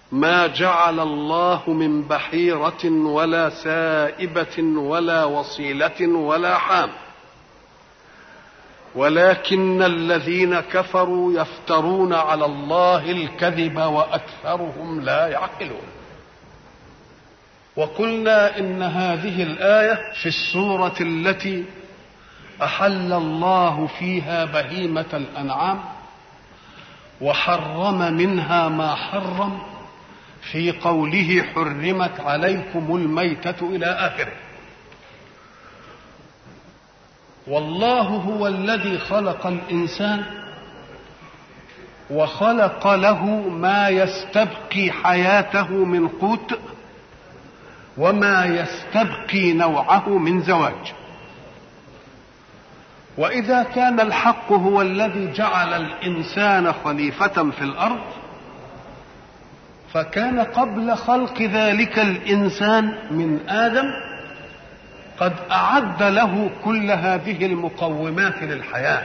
ما جعل الله من بحيرة ولا سائبة ولا وصيلة ولا حام ولكن الذين كفروا يفترون على الله الكذب واكثرهم لا يعقلون وقلنا ان هذه الايه في السوره التي احل الله فيها بهيمه الانعام وحرم منها ما حرم في قوله حرمت عليكم الميته الى اخره والله هو الذي خلق الانسان وخلق له ما يستبقي حياته من قوت وما يستبقي نوعه من زواج واذا كان الحق هو الذي جعل الانسان خليفه في الارض فكان قبل خلق ذلك الانسان من ادم قد اعد له كل هذه المقومات للحياه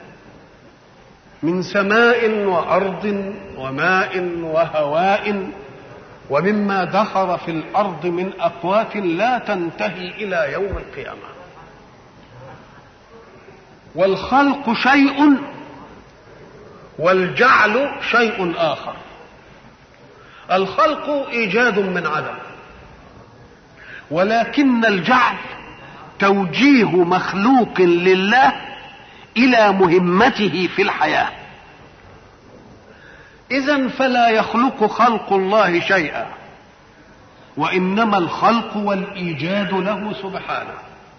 من سماء وارض وماء وهواء ومما دخر في الارض من اقوات لا تنتهي الى يوم القيامه والخلق شيء والجعل شيء اخر الخلق ايجاد من عدم ولكن الجعل توجيه مخلوق لله الى مهمته في الحياه اذا فلا يخلق خلق الله شيئا وانما الخلق والايجاد له سبحانه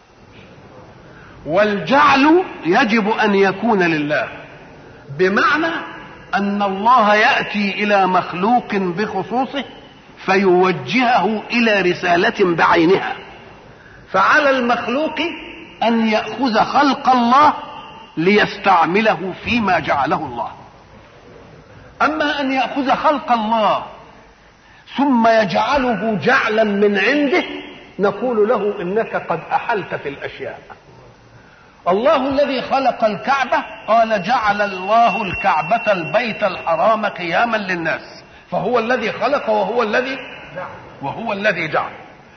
والجعل يجب ان يكون لله بمعنى ان الله ياتي الى مخلوق بخصوصه فيوجهه الى رساله بعينها فعلى المخلوق ان ياخذ خلق الله ليستعمله فيما جعله الله اما ان ياخذ خلق الله ثم يجعله جعلا من عنده نقول له انك قد احلت في الاشياء الله الذي خلق الكعبه قال جعل الله الكعبه البيت الحرام قياما للناس فهو الذي خلق وهو الذي وهو الذي جعل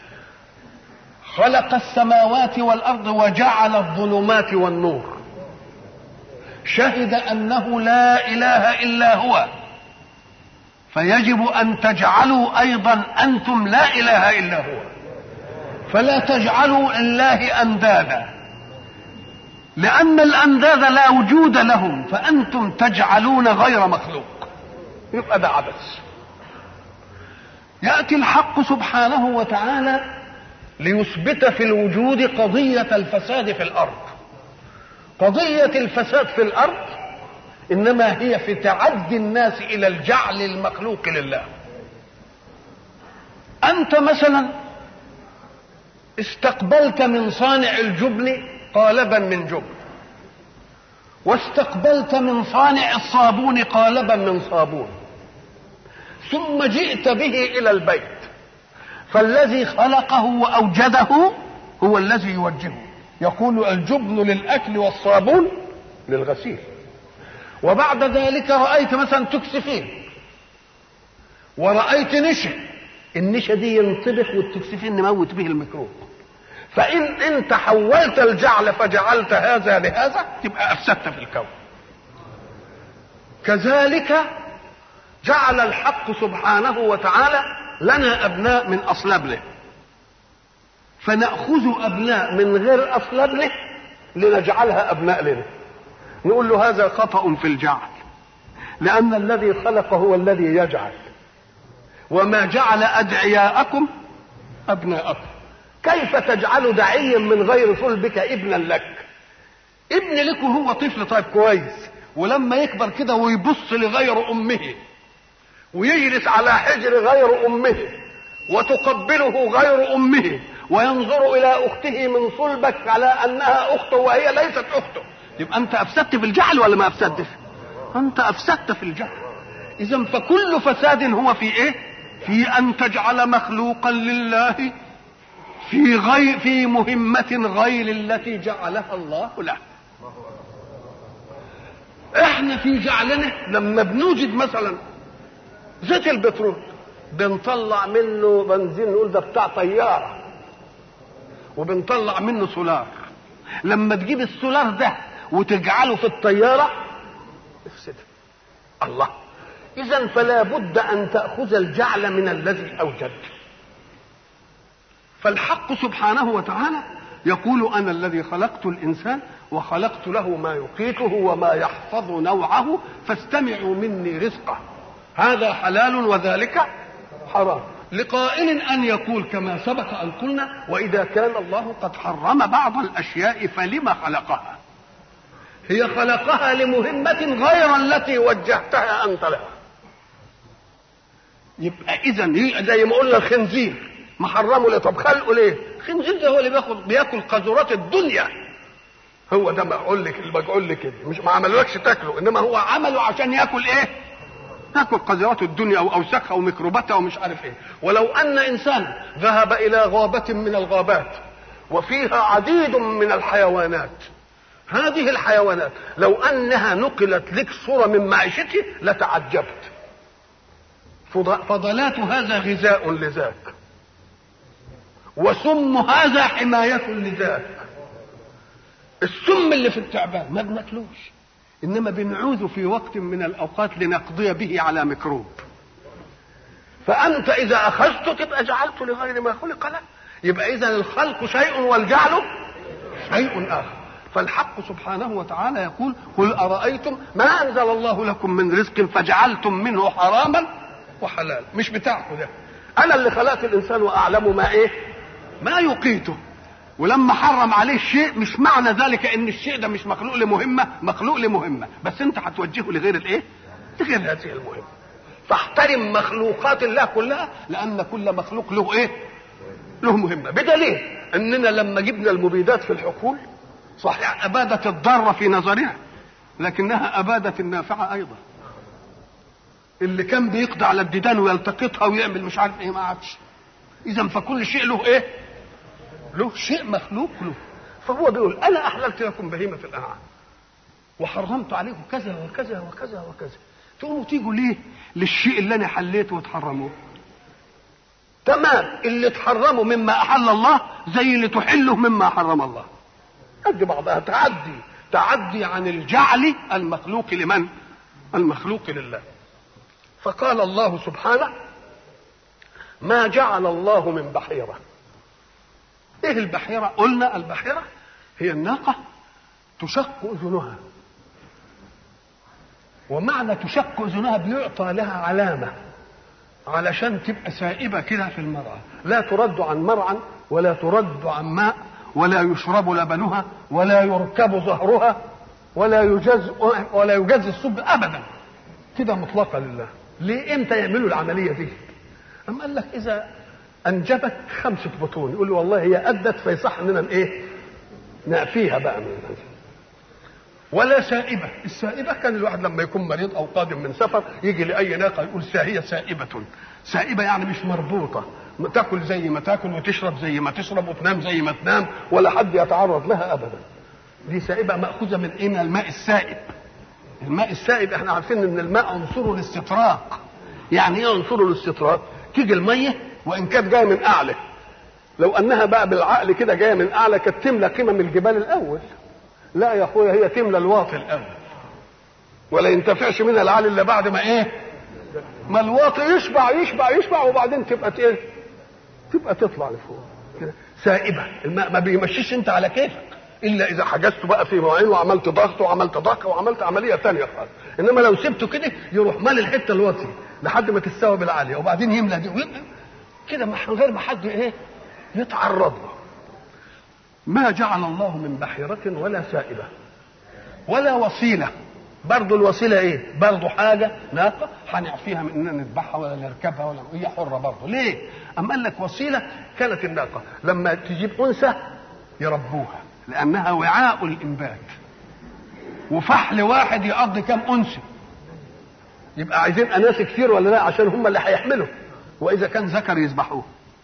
خلق السماوات والارض وجعل الظلمات والنور شهد انه لا اله الا هو فيجب ان تجعلوا ايضا انتم لا اله الا هو فلا تجعلوا لله اندادا لان الانداد لا وجود لهم فانتم تجعلون غير مخلوق يبقى ده عبث ياتي الحق سبحانه وتعالى ليثبت في الوجود قضيه الفساد في الارض قضيه الفساد في الارض انما هي في تعدي الناس الى الجعل المخلوق لله انت مثلا استقبلت من صانع الجبن قالبا من جبن واستقبلت من صانع الصابون قالبا من صابون ثم جئت به الى البيت فالذي خلقه واوجده هو الذي يوجهه يقول الجبن للاكل والصابون للغسيل وبعد ذلك رايت مثلا تكسفين ورايت نشا النشا دي ينطبخ والتكسفين نموت به الميكروب فان انت حولت الجعل فجعلت هذا لهذا تبقى افسدت في الكون كذلك جعل الحق سبحانه وتعالى لنا ابناء من اصلابنا فناخذ ابناء من غير اصلابنا لنجعلها ابناء لنا نقول له هذا خطا في الجعل لان الذي خلق هو الذي يجعل وما جعل ادعياءكم ابناءكم كيف تجعل دعيا من غير صلبك ابنا لك ابن لك هو طفل طيب كويس ولما يكبر كده ويبص لغير امه ويجلس على حجر غير امه وتقبله غير امه وينظر الى اخته من صلبك على انها اخته وهي ليست اخته يبقى انت افسدت في الجهل ولا ما افسدتش انت افسدت في الجهل اذا فكل فساد هو في ايه في ان تجعل مخلوقا لله في غير في مهمة غير التي جعلها الله له. احنا في جعلنا لما بنوجد مثلا زيت البترول بنطلع منه بنزين نقول ده بتاع طياره وبنطلع منه سولار لما تجيب السولار ده وتجعله في الطياره افسدها الله اذا فلا بد ان تاخذ الجعل من الذي اوجد فالحق سبحانه وتعالى يقول انا الذي خلقت الانسان وخلقت له ما يقيته وما يحفظ نوعه فاستمعوا مني رزقه هذا حلال وذلك حرام لقائل ان يقول كما سبق ان قلنا واذا كان الله قد حرم بعض الاشياء فلما خلقها هي خلقها لمهمه غير التي وجهتها انت لها يبقى اذا زي ما قلنا الخنزير محرمه ليه طب خلقه ليه الخنزير ده هو اللي بياخد بياكل قذورات الدنيا هو ده بقول لك اللي بقول لك كده مش ما عملوكش تاكله انما هو عمله عشان ياكل ايه تاكل قذرات الدنيا واوساخها وميكروباتها ومش عارف ايه ولو ان انسانا ذهب الى غابه من الغابات وفيها عديد من الحيوانات هذه الحيوانات لو انها نقلت لك صوره من معيشته لتعجبت فضلات هذا غذاء لذاك وسم هذا حماية لذاك السم اللي في التعبان ما بناكلوش انما بنعوذ في وقت من الاوقات لنقضي به على ميكروب فانت اذا اخذته تبقى جعلته لغير ما خلق له يبقى اذا الخلق شيء والجعل شيء اخر فالحق سبحانه وتعالى يقول قل ارايتم ما انزل الله لكم من رزق فجعلتم منه حراما وحلال مش بتاعكم ده انا اللي خلقت الانسان واعلم ما ايه ما يقيته ولما حرم عليه الشيء مش معنى ذلك ان الشيء ده مش مخلوق لمهمه مخلوق لمهمه بس انت هتوجهه لغير الايه لغير هذه المهمه فاحترم مخلوقات الله كلها لان كل مخلوق له ايه له مهمه بدليل اننا لما جبنا المبيدات في الحقول صحيح ابادت الضاره في نظرها لكنها ابادت النافعه ايضا اللي كان بيقضي على الديدان ويلتقطها ويعمل مش عارف ايه ما عادش اذا فكل شيء له ايه له شيء مخلوق له فهو بيقول انا احللت لكم بهيمه الانعام وحرمت عليكم كذا وكذا وكذا وكذا تقوموا تيجوا ليه للشيء اللي انا حليته وتحرموه تمام اللي تحرمه مما احل الله زي اللي تحله مما حرم الله قد بعضها تعدي تعدي عن الجعل المخلوق لمن المخلوق لله فقال الله سبحانه ما جعل الله من بحيره ايه البحيره قلنا البحيره هي الناقه تشق اذنها ومعنى تشق اذنها بيعطى لها علامه علشان تبقى سائبه كده في المرعى لا ترد عن مرعى ولا ترد عن ماء ولا يشرب لبنها ولا يركب ظهرها ولا يجاز ولا يجاز الصب ابدا كده مطلقه لله ليه امتى يعملوا العمليه دي أم قال لك اذا انجبت خمسه بطون يقول والله هي ادت فيصح اننا ايه نأفيها بقى من الأنجب. ولا سائبة السائبة كان الواحد لما يكون مريض أو قادم من سفر يجي لأي ناقة يقول هي سائبة سائبة يعني مش مربوطة تاكل زي ما تاكل وتشرب زي ما تشرب وتنام زي ما تنام ولا حد يتعرض لها أبدا دي سائبة مأخوذة من إيه من الماء السائب الماء السائب احنا عارفين ان الماء عنصره الاستطراق يعني ايه عنصره الاستطراق تيجي الميه وان كانت جايه من اعلى لو انها بقى بالعقل كده جايه من اعلى كانت تملى قمم الجبال الاول لا يا اخويا هي تملى الواطي الاول ولا ينتفعش منها العالي الا بعد ما ايه ما الواطي يشبع يشبع يشبع وبعدين تبقى ايه تبقى تطلع لفوق كده سائبه الماء ما بيمشيش انت على كيفك الا اذا حجزته بقى في مواعين وعملت ضغط وعملت ضغط وعملت عمليه ثانيه خالص انما لو سبته كده يروح مال الحته الواطيه لحد ما تستوي بالعاليه وبعدين يملى دي ويبقى كده من غير ما حد ايه يتعرض له ما جعل الله من بحيرة ولا سائبة ولا وسيلة برضه الوسيلة ايه برضه حاجة ناقة هنعفيها من اننا نذبحها ولا نركبها ولا هي حرة برضه ليه أم قال لك وسيلة كانت الناقة لما تجيب أنثى يربوها لأنها وعاء الإنبات وفحل واحد يقضي كام أنثى يبقى عايزين أناس كتير ولا لا عشان هم اللي هيحملوا وإذا كان ذكر يذبحوه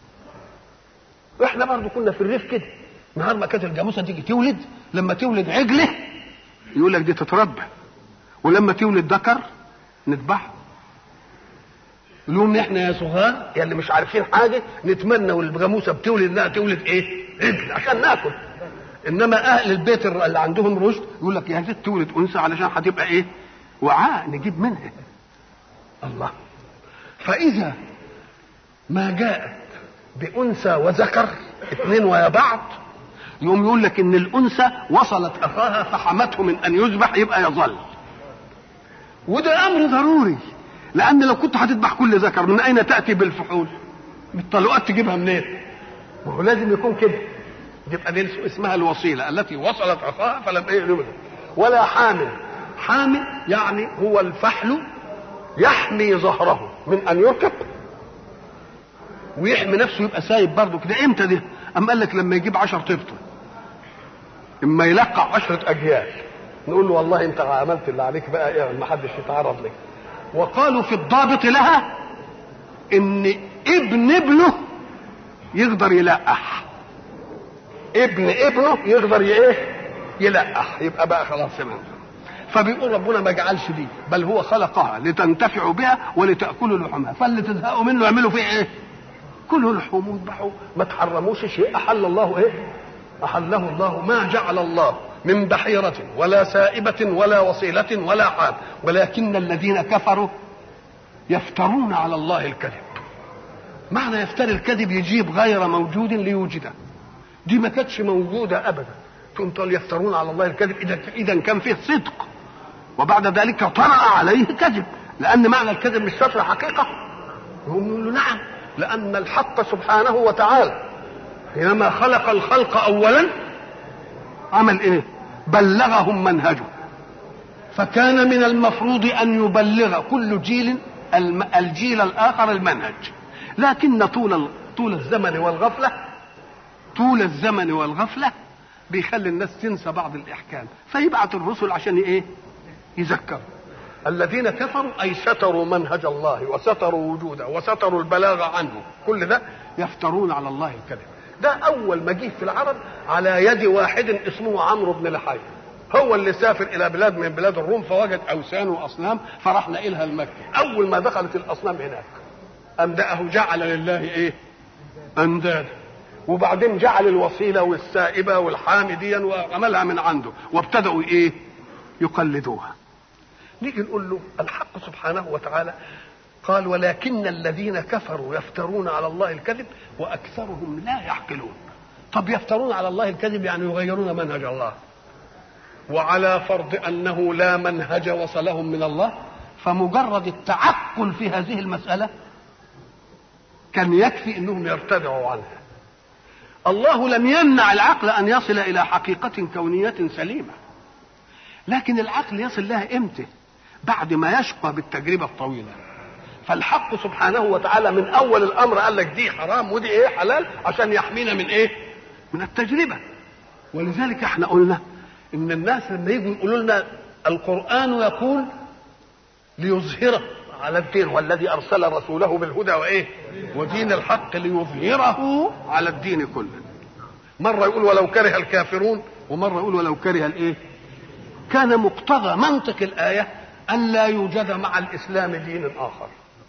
احنا برضه كنا في الريف كده نهار ما كانت الجاموسه تيجي تولد لما تولد عجله يقول لك دي تتربى ولما تولد ذكر نذبحه لهم احنا يا صغار يا اللي مش عارفين حاجه نتمنى والجاموسه بتولد انها تولد ايه؟ عجل عشان ناكل انما اهل البيت اللي عندهم رشد يقول لك يا ريت تولد انثى علشان هتبقى ايه؟ وعاء نجيب منها الله فاذا ما جاءت بانثى وذكر اثنين ويا بعض يقوم يقول لك ان الانثى وصلت اخاها فحمته من ان يذبح يبقى يظل وده امر ضروري لان لو كنت هتذبح كل ذكر من اين تاتي بالفحول بالطلقات تجيبها منين ما هو لازم يكون كده يبقى دي اسمها الوصيله التي وصلت اخاها فلم ايه ولا حامل حامل يعني هو الفحل يحمي ظهره من ان يركب ويحمي نفسه يبقى سايب برضه كده امتى ده؟ أم قال لك لما يجيب عشر طفل اما يلقع عشرة اجيال نقول له والله انت عملت اللي عليك بقى ايه ما حدش يتعرض لك وقالوا في الضابط لها ان ابن ابنه يقدر يلقح ابن ابنه يقدر ايه يلقح يبقى بقى خلاص سمعت فبيقول ربنا ما جعلش دي بل هو خلقها لتنتفعوا بها ولتاكلوا لحومها فاللي تزهقوا منه اعملوا فيه ايه كلوا لحوم واذبحوا ما تحرموش شيء احل الله ايه احله الله ما جعل الله من بحيرة ولا سائبة ولا وصيلة ولا حام ولكن الذين كفروا يفترون على الله الكذب معنى يفتري الكذب يجيب غير موجود ليوجده دي ما كانتش موجودة أبدا تقول يفترون على الله الكذب إذا إذا كان فيه صدق وبعد ذلك طرأ عليه كذب لأن معنى الكذب مش ستر حقيقة هم يقولوا نعم لأن الحق سبحانه وتعالى حينما خلق الخلق أولا عمل إيه؟ بلغهم منهجه فكان من المفروض أن يبلغ كل جيل الجيل الآخر المنهج لكن طول طول الزمن والغفلة طول الزمن والغفلة بيخلي الناس تنسى بعض الإحكام فيبعت الرسل عشان إيه؟ يذكروا الذين كفروا أي ستروا منهج الله وستروا وجوده وستروا البلاغ عنه كل ده يفترون على الله الكذب ده أول ما جه في العرب على يد واحد اسمه عمرو بن لحي هو اللي سافر إلى بلاد من بلاد الروم فوجد أوثان وأصنام فراح نقلها المكة أول ما دخلت الأصنام هناك أمدأه جعل لله إيه أندادا وبعدين جعل الوصيلة والسائبة والحامديا وعملها من عنده وابتدأوا إيه يقلدوها نيجي نقول له الحق سبحانه وتعالى قال ولكن الذين كفروا يفترون على الله الكذب واكثرهم لا يعقلون طب يفترون على الله الكذب يعني يغيرون منهج الله وعلى فرض انه لا منهج وصلهم من الله فمجرد التعقل في هذه المساله كان يكفي انهم يرتدعوا عنها الله لم يمنع العقل ان يصل الى حقيقه كونيه سليمه لكن العقل يصل لها امتى بعد ما يشقى بالتجربه الطويله فالحق سبحانه وتعالى من اول الامر قال لك دي حرام ودي ايه حلال عشان يحمينا من ايه من التجربه ولذلك احنا قلنا ان الناس لما يجوا يقولوا لنا القران يقول ليظهره على الدين والذي ارسل رسوله بالهدى وايه ودين الحق ليظهره على الدين كله مره يقول ولو كره الكافرون ومره يقول ولو كره الايه كان مقتضى منطق الايه ان لا يوجد مع الاسلام دين اخر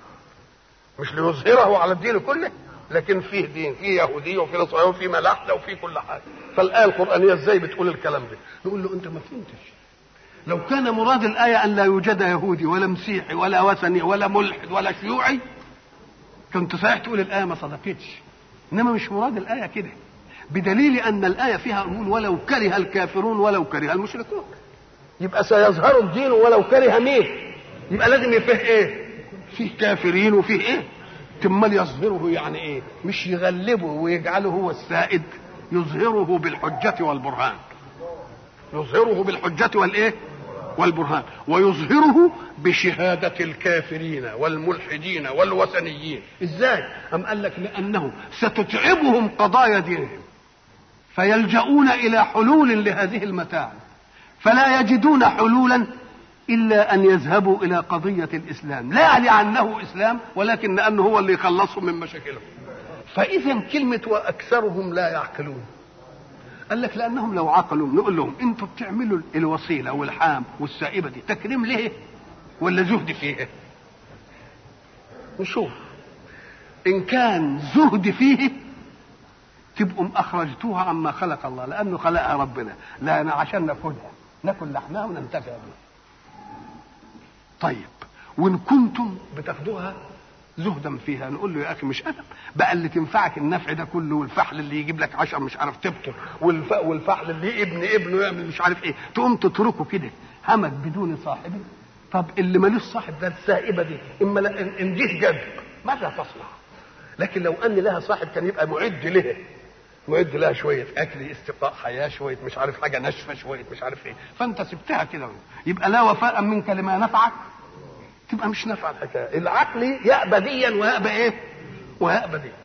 مش ليظهره على الدين كله لكن فيه دين فيه يهوديه وفيه نصرانيه وفيه ملاحده وفيه كل حاجه فالايه القرانيه ازاي بتقول الكلام ده نقول له انت ما فهمتش لو كان مراد الايه ان لا يوجد يهودي ولا مسيحي ولا وثني ولا ملحد ولا شيوعي كنت صحيح تقول الايه ما صدقتش انما مش مراد الايه كده بدليل ان الايه فيها يقول ولو كره الكافرون ولو كره المشركون يبقى سيظهر الدين ولو كره مين يبقى لازم يفيه ايه فيه كافرين وفيه ايه تمال يظهره يعني ايه مش يغلبه ويجعله هو السائد يظهره بالحجة والبرهان يظهره بالحجة والايه والبرهان ويظهره بشهادة الكافرين والملحدين والوثنيين ازاي ام قال لك لانه ستتعبهم قضايا دينهم فيلجؤون الى حلول لهذه المتاعب فلا يجدون حلولا الا ان يذهبوا الى قضيه الاسلام لا لانه اسلام ولكن لانه هو اللي يخلصهم من مشاكلهم فاذا كلمه واكثرهم لا يعقلون قال لك لانهم لو عقلوا نقول لهم انتوا بتعملوا الوصيله والحام والسائبه دي تكريم ليه ولا زهد فيه نشوف ان كان زهد فيه تبقوا اخرجتوها عما خلق الله لانه خلقها ربنا لا عشان ناكلها ناكل لحمها وننتفع بها طيب وان كنتم بتاخدوها زهدا فيها نقول له يا اخي مش ادب بقى اللي تنفعك النفع ده كله والفحل اللي يجيب لك عشر مش عارف تبطل والف... والفحل اللي ابن ابنه يعمل مش عارف ايه تقوم تتركه كده همك بدون صاحبه طب اللي ملوش صاحب ده السائبه دي اما لا ان إن جه جد ماذا تصنع لكن لو ان لها صاحب كان يبقى معد لها معد لها شويه اكل استقاء حياه شويه مش عارف حاجه ناشفه شويه مش عارف ايه فانت سبتها كده يبقى لا وفاء منك لما نفعك تبقى مش نافعه الحكايه العقل يأبى ديا ويأبى ايه ويأبى ديا